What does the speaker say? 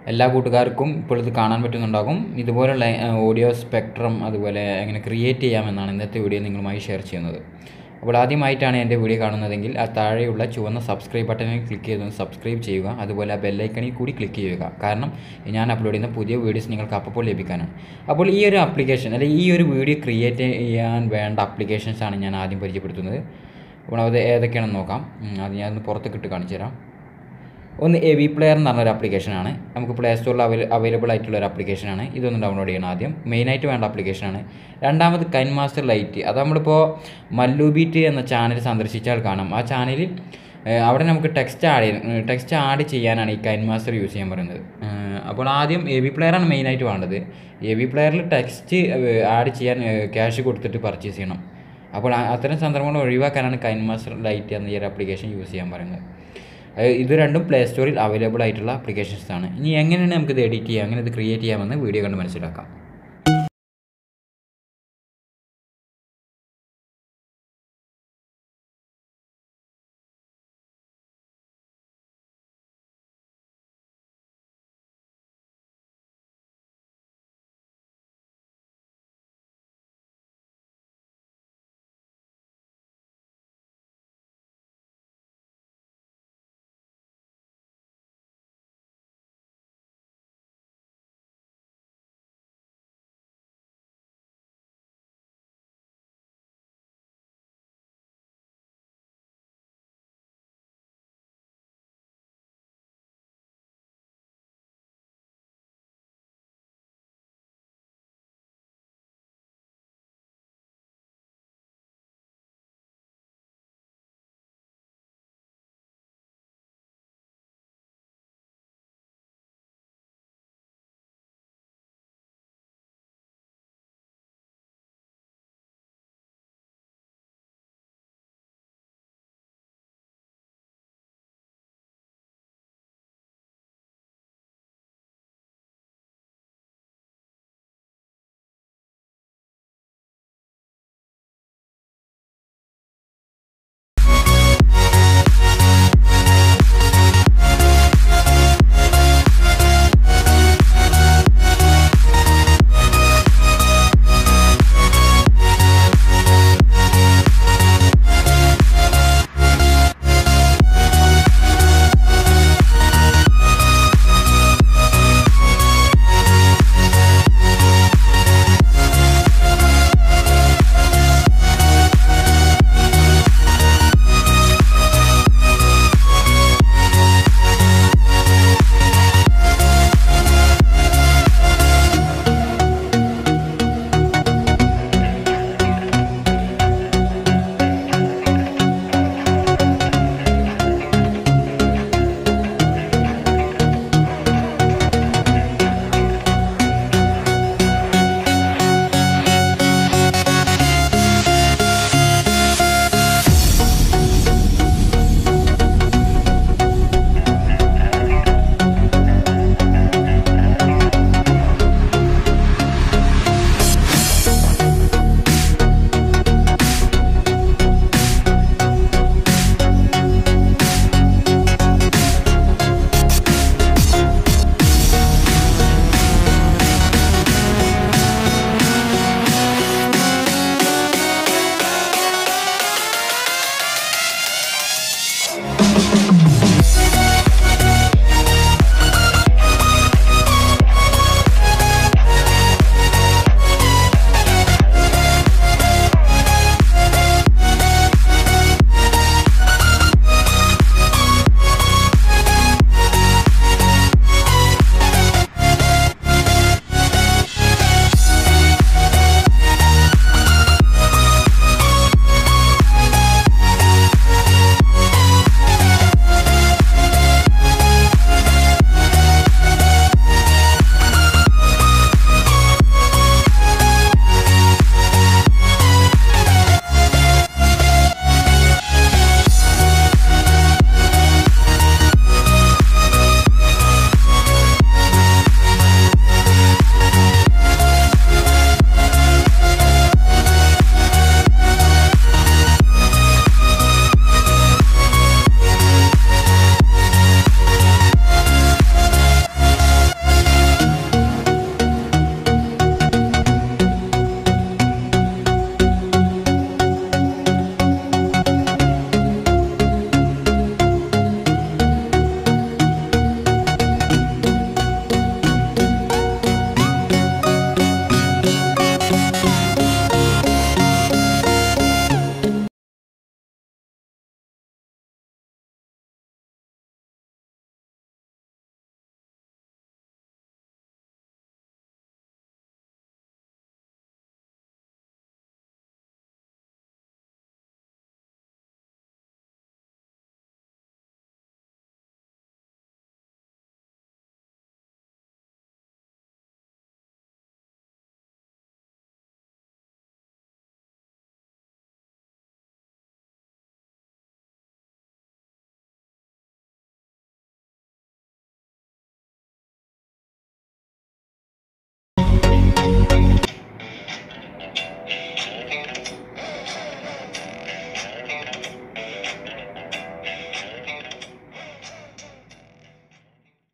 എല്ലാ കൂട്ടുകാർക്കും ഇപ്പോൾ ഇത് കാണാൻ പറ്റുന്നുണ്ടാകും ഇതുപോലുള്ള ഓഡിയോ സ്പെക്ട്രം അതുപോലെ എങ്ങനെ ക്രിയേറ്റ് ചെയ്യാമെന്നാണ് ഇന്നത്തെ വീഡിയോ നിങ്ങളുമായി ഷെയർ ചെയ്യുന്നത് അപ്പോൾ ആദ്യമായിട്ടാണ് എൻ്റെ വീഡിയോ കാണുന്നതെങ്കിൽ ആ താഴെയുള്ള ചുവന്ന സബ്സ്ക്രൈബ് ബട്ടണിൽ ക്ലിക്ക് ചെയ്ത് സബ്സ്ക്രൈബ് ചെയ്യുക അതുപോലെ ആ ബെല്ലൈക്കണിൽ കൂടി ക്ലിക്ക് ചെയ്യുക കാരണം ഞാൻ അപ്ലോഡ് ചെയ്യുന്ന പുതിയ വീഡിയോസ് നിങ്ങൾക്ക് അപ്പോൾ ലഭിക്കാനാണ് അപ്പോൾ ഈ ഒരു ആപ്ലിക്കേഷൻ അല്ലെങ്കിൽ ഈ ഒരു വീഡിയോ ക്രിയേറ്റ് ചെയ്യാൻ വേണ്ട ആപ്ലിക്കേഷൻസ് ആണ് ഞാൻ ആദ്യം പരിചയപ്പെടുത്തുന്നത് അപ്പോൾ അത് ഏതൊക്കെയാണെന്ന് നോക്കാം ഉം, അത് ഞാൻ ഒന്ന് പുറത്തേക്ക് ഇട്ട് കാണിച്ചു തരാം ഒന്ന് എ വി പ്ലെയർ എന്ന് പറഞ്ഞൊരു ആപ്ലിക്കേഷനാണ് നമുക്ക് പ്ലേ സ്റ്റോറിൽ അവൈ അവൈലബിൾ ആയിട്ടുള്ള ഒരു ആപ്ലിക്കേഷനാണ് ഇതൊന്ന് ഡൗൺലോഡ് ചെയ്യണം ആദ്യം മെയിനായിട്ട് വേണ്ട ആപ്ലിക്കേഷനാണ് രണ്ടാമത് കൈൻ മാസ്റ്റർ ലൈറ്റ് അത് നമ്മളിപ്പോൾ മല്ലു ബീറ്റ് എന്ന ചാനൽ സന്ദർശിച്ചാൽ കാണാം ആ ചാനലിൽ ഏഹ്, അവിടെ നമുക്ക് ടെക്സ്റ്റ് ആഡ് ചെയ്യാൻ ടെക്സ്റ്റ് ആഡ് ചെയ്യാനാണ് ഈ കൈൻ മാസ്റ്റർ യൂസ് ചെയ്യാൻ പറയുന്നത് ഏഹ്, അപ്പോൾ ആദ്യം എ വി പ്ലെയറാണ് മെയിനായിട്ട് വേണ്ടത് എ വി പ്ലെയറിൽ ടെക്സ്റ്റ് ആഡ് ചെയ്യാൻ ക്യാഷ് കൊടുത്തിട്ട് പർച്ചേസ് ചെയ്യണം അപ്പോൾ ആ- അത്തരം സന്ദർഭങ്ങൾ ഒഴിവാക്കാനാണ് കൈൻ മാസ്റ്റർ ലൈറ്റ് എന്ന ഈ ഒരു ആപ്ലിക്കേഷൻ യൂസ് ചെയ്യാൻ പറയുന്നത് അത് ഇത് രണ്ടും പ്ലേ സ്റ്റോറിൽ അവൈലബിൾ ആയിട്ടുള്ള ആപ്ലിക്കേഷൻസ് ആണ് ഇനി എങ്ങനെയാണ് നമുക്ക് ഇത് എഡിറ്റ് ചെയ്യാം അങ്ങനെ ഇത് ക്രിയേറ്റ് ചെയ്യാമെന്ന് വീഡിയോ കണ്ട് മനസ്സിലാക്കാം